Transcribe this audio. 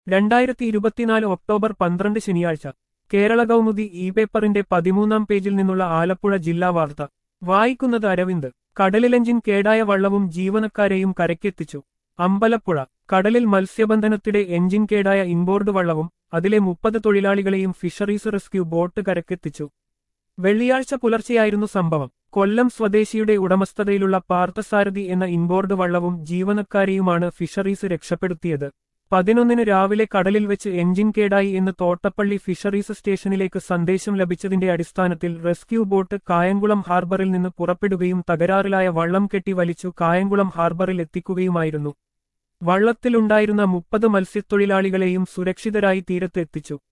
രണ്ടായിരത്തി ഇരുപത്തിനാല് ഒക്ടോബർ പന്ത്രണ്ട് ശനിയാഴ്ച കേരള കൗമുദി ഇ പേപ്പറിന്റെ പതിമൂന്നാം പേജിൽ നിന്നുള്ള ആലപ്പുഴ ജില്ലാ വാർത്ത വായിക്കുന്നത് അരവിന്ദ് കടലിലെഞ്ചിൻ കേടായ വള്ളവും ജീവനക്കാരെയും കരയ്ക്കെത്തിച്ചു അമ്പലപ്പുഴ കടലിൽ മത്സ്യബന്ധനത്തിടെ എഞ്ചിൻ കേടായ ഇൻബോർഡ് വള്ളവും അതിലെ മുപ്പത് തൊഴിലാളികളെയും ഫിഷറീസ് റെസ്ക്യൂ ബോട്ട് കരക്കെത്തിച്ചു വെള്ളിയാഴ്ച പുലർച്ചെയായിരുന്നു സംഭവം കൊല്ലം സ്വദേശിയുടെ ഉടമസ്ഥതയിലുള്ള പാർത്ഥസാരഥി എന്ന ഇൻബോർഡ് വള്ളവും ജീവനക്കാരെയുമാണ് ഫിഷറീസ് രക്ഷപ്പെടുത്തിയത് പതിനൊന്നിന് രാവിലെ കടലിൽ വെച്ച് എഞ്ചിൻ കേടായി എന്ന് തോട്ടപ്പള്ളി ഫിഷറീസ് സ്റ്റേഷനിലേക്ക് സന്ദേശം ലഭിച്ചതിന്റെ അടിസ്ഥാനത്തിൽ റെസ്ക്യൂ ബോട്ട് കായംകുളം ഹാർബറിൽ നിന്ന് പുറപ്പെടുകയും തകരാറിലായ വള്ളം കെട്ടി വലിച്ചു കായംകുളം ഹാർബറിൽ എത്തിക്കുകയുമായിരുന്നു വള്ളത്തിലുണ്ടായിരുന്ന മുപ്പത് മത്സ്യത്തൊഴിലാളികളെയും സുരക്ഷിതരായി തീരത്ത് എത്തിച്ചു